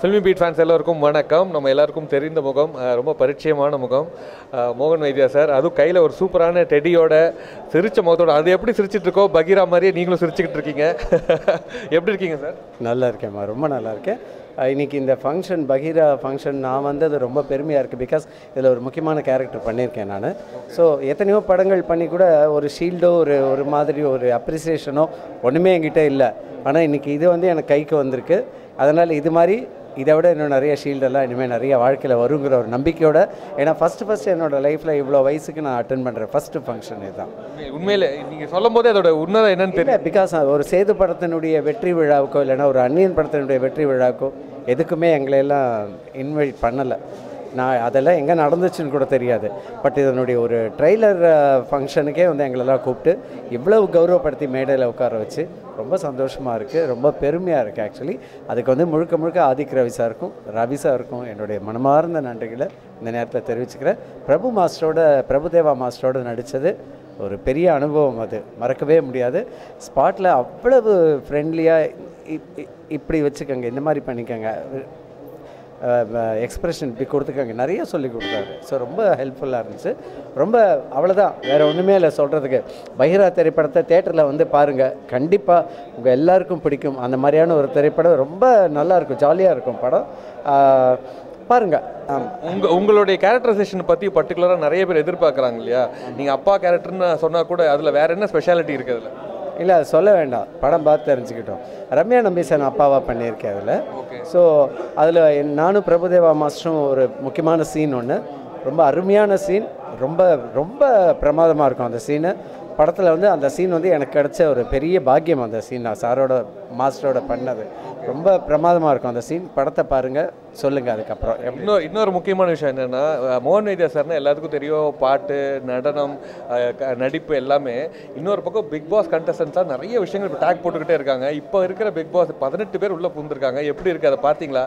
filmi beat fans எல்லோருக்கும் வணக்கம் நம்ம எல்லாருக்கும் தெரிந்த முகம் அஹ் ரொம்ப பரிச்சயமான முகம் அஹ் மோகன் வைத்தியா சார் அதுவும் கையில் ஒரு சூப்பரான டெடியோட சிரிச்ச முகத்தோட அது எப்படி சிரிச்சிட்டு இருக்கோ பகீரா மாதிரியே நீங்களும் சிரிச்சுக்கிட்டு இருக்கீங்க எப்படி இருக்கீங்க சார் நல்லா இருக்கேம்மா ரொம்ப நல்லா இருக்கேன் அஹ் இன்னைக்கு இந்த ஃபங்க்ஷன் பகீரா ஃபங்க்ஷன் நான் வந்தது ரொம்ப பெருமையாக இருக்குது பிகாஸ் இதில் ஒரு முக்கியமான கேரக்டர் பண்ணியிருக்கேன் நான் ஸோ எத்தனையோ படங்கள் பண்ணி கூட ஒரு ஷீல்டோ ஒரு ஒரு மாதிரி ஒரு அப்ரிசியேஷனோ ஒன்றுமே என்கிட்ட இல்லை ஆனால் இன்றைக்கி இது வந்து எனக்கு கைக்கு வந்திருக்கு அதனால் இது மாதிரி இதை விட இன்னும் நிறைய ஷீல்டெல்லாம் இனிமேல் நிறைய வாழ்க்கையில் வருங்கிற ஒரு நம்பிக்கையோட ஏன்னா ஃபஸ்ட்டு ஃபஸ்ட்டு என்னோட லைஃப்பில் இவ்வளோ வயசுக்கு நான் அட்டன் பண்ணுறேன் ஃபஸ்ட்டு ஃபங்க்ஷன் இதுதான் உண்மை- உண்மையிலே நீங்கள் சொல்லும் போதே அதோட உண்மை என்னன்னு தெரியும் இல்லை பிகாஸ் ஒரு சேது படத்தினுடைய வெற்றி விழாவுக்கோ இல்லைன்னா ஒரு அந்நியன் படத்தினுடைய வெற்றி விழாவுக்கோ எதுக்குமே எங்களை எல்லாம் இன்வைட் பண்ணலை நான் அதெல்லாம் எங்கே நடந்துச்சுன்னு கூட தெரியாது பட் இதனுடைய ஒரு ட்ரெய்லர் ஃபங்க்ஷனுக்கே வந்து எங்களெல்லாம் கூப்பிட்டு இவ்வளவு கௌரவப்படுத்தி மேடையில் உட்கார வச்சு ரொம்ப சந்தோஷமாக இருக்குது ரொம்ப பெருமையாக இருக்குது ஆக்சுவலி அதுக்கு வந்து முழுக்க முழுக்க ஆதிக் ரவி சாருக்கும் ரவி சாருக்கும் என்னுடைய மனமார்ந்த நன்றிகளை இந்த நேரத்தில் தெரிவிச்சுக்கிறேன் பிரபு மாஸ்டரோட பிரபுதேவா மாஸ்டரோட நடித்தது ஒரு பெரிய அனுபவம் அது மறக்கவே முடியாது ஸ்பாட்டில் அவ்வளவு ஃப்ரெண்ட்லியாக இப்படி வச்சுக்கோங்க இந்த மாதிரி பண்ணிக்கோங்க எக்ஸ்பிரஷன் இப்படி கொடுத்துக்கோங்க நிறைய சொல்லி கொடுத்தாரு ஸோ ரொம்ப ஹெல்ப்ஃபுல்லாக இருந்துச்சு ரொம்ப அவ்வளோதான் வேறு ஒன்றுமே இல்லை சொல்கிறதுக்கு பைரா திரைப்படத்தை தேட்டரில் வந்து பாருங்கள் கண்டிப்பாக உங்கள் எல்லாருக்கும் பிடிக்கும் அந்த மாதிரியான ஒரு திரைப்படம் ரொம்ப நல்லா இருக்கும் ஜாலியாக இருக்கும் படம் ஆஹ், பாருங்க ஆமாம் உங்க உங்களுடைய கேரக்டரைசேஷன் பற்றி பர்டிகுலராக நிறைய பேர் எதிர்பார்க்குறாங்க இல்லையா நீங்கள் அப்பா கேரக்டர்னு சொன்னால் கூட அதில் வேற என்ன ஸ்பெஷாலிட்டி இருக்குது அதில் இல்லை அது சொல்ல வேண்டாம் படம் பார்த்து தெரிஞ்சுக்கிட்டோம் ரம்யா நம்பீசன் அப்பாவாக பண்ணியிருக்கேன் அதில் ஸோ அதில் நானும் பிரபுதேவா மாஸ்டரும் ஒரு முக்கியமான சீன் ஒன்று ரொம்ப அருமையான சீன் ரொம்ப ரொம்ப பிரமாதமாக இருக்கும் அந்த சீனு படத்தில் வந்து அந்த சீன் வந்து எனக்கு கிடைச்ச ஒரு பெரிய பாக்கியம் அந்த சீன் நான் சாரோட மாஸ்டரோட பண்ணது ரொம்ப பிரமாதமாக இருக்கும் அந்த சீன் படத்தை பாருங்கள் சொல்லுங்கள் அதுக்கப்புறம் எப்படி இன்னொரு இன்னொரு முக்கியமான விஷயம் என்னன்னா அஹ், மோகன் வைத்தியா சார்னா எல்லாத்துக்கும் தெரியும் பாட்டு நடனம் அஹ், க- நடிப்பு எல்லாமே இன்னொரு பக்கம் பிக் பாஸ் கண்டஸ்டன்ஸாக நிறைய விஷயங்கள் இப்போ டேக் போட்டுக்கிட்டே இருக்காங்க இப்போ இருக்கிற பிக் பாஸ் பதினெட்டு பேர் உள்ளே பூந்துருக்காங்க எப்படி இருக்குது அதை பார்த்தீங்களா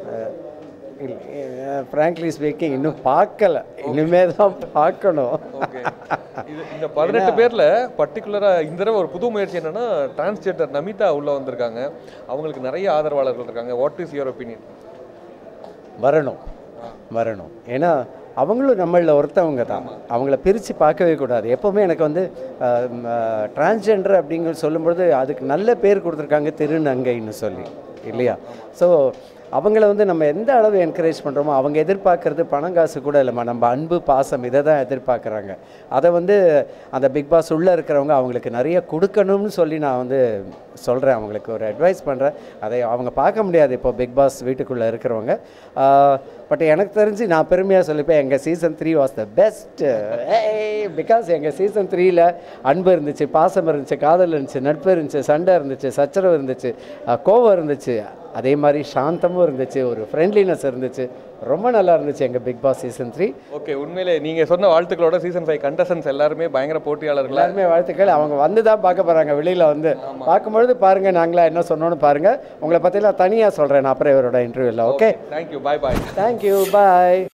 இல்லை ஃப்ராங்க்லி ஸ்பீக்கிங் இன்னும் பார்க்கல இனிமே தான் பார்க்கணும் ஓகே இது இந்த பதினெட்டு பேரில் பர்டிகுலராக இந்த தடவை ஒரு புது முயற்சி என்னன்னா டிரான்ஸ்ஜெண்டர் நமிதா உள்ளே வந்திருக்காங்க அவங்களுக்கு நிறைய ஆதரவாளர்கள் இருக்காங்க வாட் இஸ் யுவர் ஒப்பீனியன் வரணும் வரணும் ஏன்னா அவங்களும் நம்மளில் ஒருத்தவங்க தான் அவங்கள பிரித்து பார்க்கவே கூடாது எப்போவுமே எனக்கு வந்து டிரான்ஸ்ஜெண்டர் அப்படிங்கிற சொல்லும்பொழுது அதுக்கு நல்ல பேர் கொடுத்துருக்காங்க திருநங்கைன்னு சொல்லி இல்லையா ஸோ அவங்கள வந்து நம்ம எந்த அளவு என்கரேஜ் பண்ணுறோமோ அவங்க எதிர்பார்க்கறது பணம் காசு கூட இல்லைம்மா நம்ம அன்பு பாசம் இதை தான் எதிர்பார்க்குறாங்க அதை வந்து அந்த பிக் பாஸ் உள்ளே இருக்கிறவங்க அவங்களுக்கு நிறைய கொடுக்கணும்னு சொல்லி நான் வந்து சொல்கிறேன் அவங்களுக்கு ஒரு அட்வைஸ் பண்ணுறேன் அதை அவங்க பார்க்க முடியாது இப்போ பிக் பாஸ் வீட்டுக்குள்ளே இருக்கிறவங்க பட் எனக்கு தெரிஞ்சு நான் பெருமையாக சொல்லிப்பேன் எங்கள் season three was the best because எங்கள் சீசன் த்ரீயில் அன்பு இருந்துச்சு பாசம் இருந்துச்சு காதல் இருந்துச்சு நட்பு இருந்துச்சு சண்டை இருந்துச்சு சச்சரவு இருந்துச்சு அஹ், கோவம் இருந்துச்சு அதே மாதிரி சாந்தமும் இருந்துச்சு ஒரு ஃப்ரெண்ட்லினஸ் இருந்துச்சு ரொம்ப நல்லா இருந்துச்சு எங்கள் Bigg Boss season three okay உண்மையிலே நீங்கள் சொன்ன வாழ்த்துக்களோட சீசன் ஃபைவ் கண்டஸ்டன்ஸ் எல்லாருமே பயங்கர போட்டியாளர்களா எல்லாருமே வாழ்த்துக்கள் அவங்க வந்து தான் பார்க்க போகிறாங்க வெளியில் வந்து பார்க்கும்பொழுது பாருங்கள் நாங்களா என்ன சொன்னோன்னு பாருங்கள் உங்களை பற்றிலாம் தனியாக சொல்கிறேன் நான் அப்புறம் இவரோட இன்டர்வியூவில் okay thank you bye bye thank you பாய்